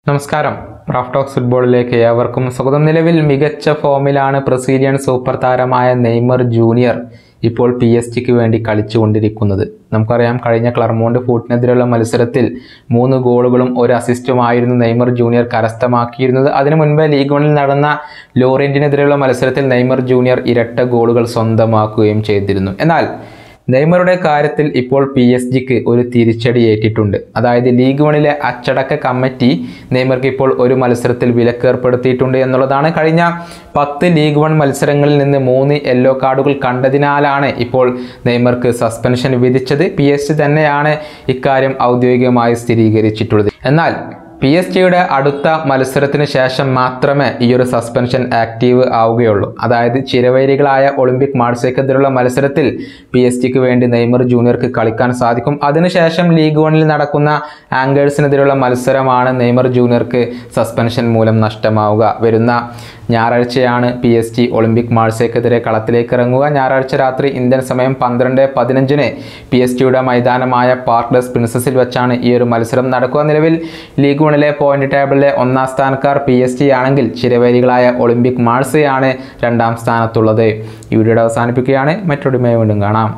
നമസ്കാരം റാഫ്റ്റോക്സ് ഫുട്ബോളിലേക്ക് ഏവർക്കും സ്വാഗതം നിലവിൽ മികച്ച ഫോമിലാണ് ബ്രസീലിയൻ സൂപ്പർ താരമായ നെയ്മർ ജൂനിയർ ഇപ്പോൾ പി എസ് ജിക്ക് വേണ്ടി കളിച്ചുകൊണ്ടിരിക്കുന്നത് നമുക്കറിയാം കഴിഞ്ഞ ക്ലർമോണ്ട് ഫൂട്ടിനെതിരെയുള്ള മത്സരത്തിൽ മൂന്ന് ഗോളുകളും ഒരു അസിസ്റ്റുമായിരുന്നു നെയ്മർ ജൂനിയർ കരസ്ഥമാക്കിയിരുന്നത് അതിനു മുൻപേ ലീഗ് വണിൽ നടന്ന ലോറിയന്റിനെതിരെയുള്ള മത്സരത്തിൽ നെയ്മർ ജൂനിയർ ഇരട്ട ഗോളുകൾ സ്വന്തമാക്കുകയും ചെയ്തിരുന്നു എന്നാൽ നെയ്മറുടെ കാര്യത്തിൽ ഇപ്പോൾ പി എസ് ജിക്ക് ഒരു തിരിച്ചടി ഏറ്റിട്ടുണ്ട് അതായത് ലീഗ് വണിലെ അച്ചടക്ക കമ്മിറ്റി നെയ്മർക്ക് ഇപ്പോൾ ഒരു മത്സരത്തിൽ വിലക്ക് ഏർപ്പെടുത്തിയിട്ടുണ്ട് എന്നുള്ളതാണ് കഴിഞ്ഞ പത്ത് ലീഗ് വൺ മത്സരങ്ങളിൽ നിന്ന് മൂന്ന് യെല്ലോ കാർഡുകൾ കണ്ടതിനാലാണ് ഇപ്പോൾ നെയ്മർക്ക് സസ്പെൻഷൻ വിധിച്ചത് പി എസ് ജി തന്നെയാണ് ഇക്കാര്യം ഔദ്യോഗികമായി സ്ഥിരീകരിച്ചിട്ടുള്ളത് എന്നാൽ പി എസ് ജിയുടെ അടുത്ത മത്സരത്തിന് ശേഷം മാത്രമേ ഈ ഒരു സസ്പെൻഷൻ ആക്റ്റീവ് ആവുകയുള്ളൂ അതായത് ചിരവൈരികളായ ഒളിമ്പിക് മാർസേക്കെതിരെയുള്ള മത്സരത്തിൽ പി എസ് ജിക്ക് വേണ്ടി നെയ്മർ ജൂനിയർക്ക് കളിക്കാൻ സാധിക്കും അതിനുശേഷം ലീഗ് വണിൽ നടക്കുന്ന ആങ്കേഴ്സിനെതിരെയുള്ള മത്സരമാണ് നെയ്മർ ജൂനിയർക്ക് സസ്പെൻഷൻ മൂലം നഷ്ടമാവുക വരുന്ന ഞായറാഴ്ചയാണ് പി എസ് ജി ഒളിമ്പിക് മാർസേക്കെതിരെ കളത്തിലേക്ക് ഇറങ്ങുക ഞായറാഴ്ച രാത്രി ഇന്ത്യൻ സമയം പന്ത്രണ്ട് പതിനഞ്ചിന് പി എസ് ജിയുടെ മൈതാനമായ പാർക്ക് ഡസ് പ്രിൻസസിൽ വെച്ചാണ് ഈ ഒരു മത്സരം നടക്കുക നിലവിൽ ലീഗ് വണിലെ പോയിന്റ് ടേബിളിലെ ഒന്നാം സ്ഥാനക്കാർ പി എസ് ജി ആണെങ്കിൽ ചിരവേരികളായ ഒളിമ്പിക് മാർസയാണ് രണ്ടാം സ്ഥാനത്തുള്ളത് ഈ വീഡിയോയുടെ അവസാനിപ്പിക്കുകയാണ് മറ്റൊരു വീണ്ടും കാണാം